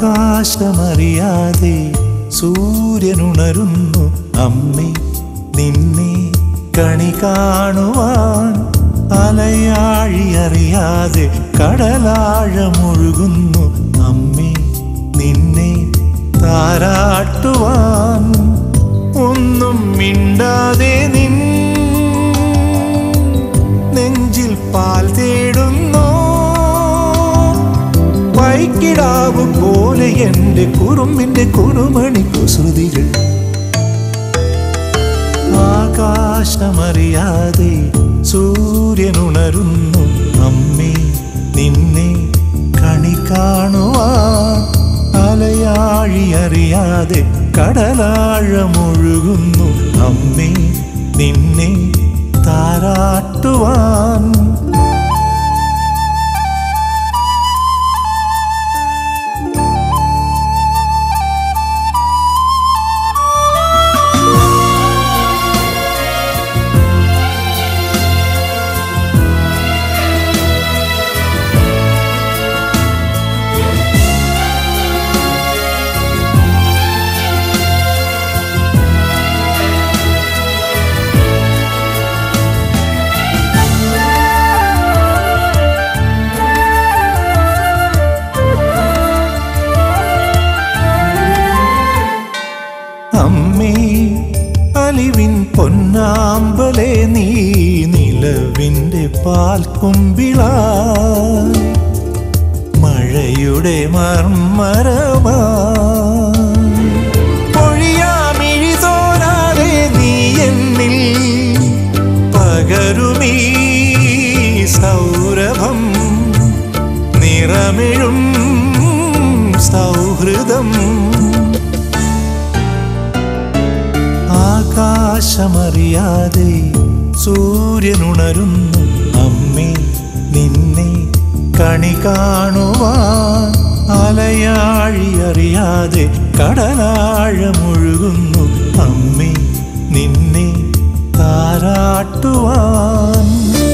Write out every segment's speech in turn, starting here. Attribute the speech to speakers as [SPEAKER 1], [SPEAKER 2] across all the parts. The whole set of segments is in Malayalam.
[SPEAKER 1] ആകാശമറിയാതെ സൂര്യനുണരുന്നു അമ്മേ നിന്നെ കണി കാണുവാൻ അലയാഴി അറിയാതെ കടലാഴമൊഴുകുന്നു അമ്മേ നിന്നെ താരാട്ടുവാൻ ഒന്നും മിണ്ടാതെ നിൻ നെഞ്ചിൽ പാൽ തേടുന്നു വൈക്കിടാവ് പോലെ എൻ്റെ കുറുമ്പിൻ്റെ കുറുമണി കുസൃതികൾ ആകാശമറിയാതെ സൂര്യനുണരുന്നു അമ്മേ നിന്നെ കണി കാണുവാൻ അലയാഴി അറിയാതെ കടലാഴമൊഴുകുന്നു അമ്മേ നിന്നെ താരാട്ടുവാൻ അമ്മേ അലിവിൻ പൊന്നാമ്പലെ നീ നിലവിൻ്റെ പാൽക്കുമ്പിള മഴയുടെ മർമ്മരമാ പൊഴിയാമിഴി തോരാതെ നീ എന്നിൽ പകരുമീ സൗരഭം നിറമിഴും സൗഹൃദം ആകാശമറിയാതെ സൂര്യനുണരുന്നു അമ്മേ നിന്നെ കണി കാണുവാൻ അലയാഴി അറിയാതെ കടലാഴമൊഴുകുന്നു അമ്മേ നിന്നെ താരാട്ടുവാൻ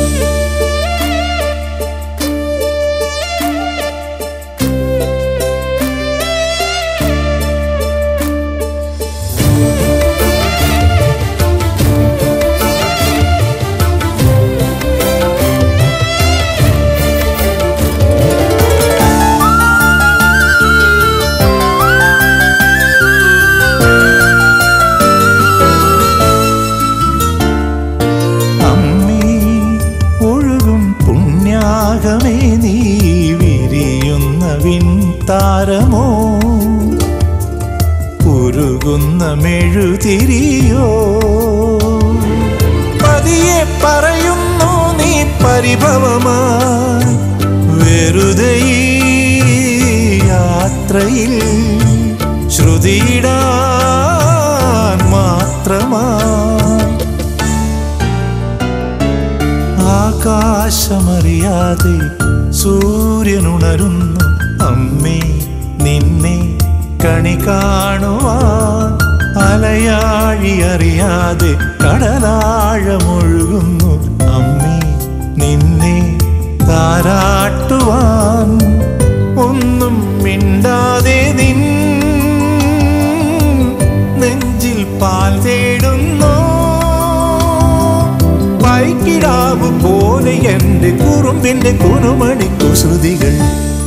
[SPEAKER 1] അമ്മേ ഒഴുകും പുണ്യാകമേ നീ വിരിയുന്ന വിൺതാരമോ ഉരുകുന്ന മെഴുതിരിയോ പതിയെ പറയുന്നു നീ പരിഭവമായി വെറുതെ ഈ യാത്രയിൽ ശ്രുതിയിടാൻ മാത്രമായി ആകാശമറിയാതെ സൂര്യനുണരുന്നു അമ്മേ നിന്നെ കണി കാണുവാൻ അലയാഴി അറിയാതെ കടലാഴമൊഴുകുന്നു അമ്മേ നിന്നെ താരാട്ടുവാൻ ഒന്നും മിണ്ടാതെ നിൻ നെഞ്ചിൽ പാൽ തേടുന്നു വൈകിടാവ് പോലെ എൻ്റെ കുറുമ്പിൻ്റെ കുറുമണി കുസൃതികൾ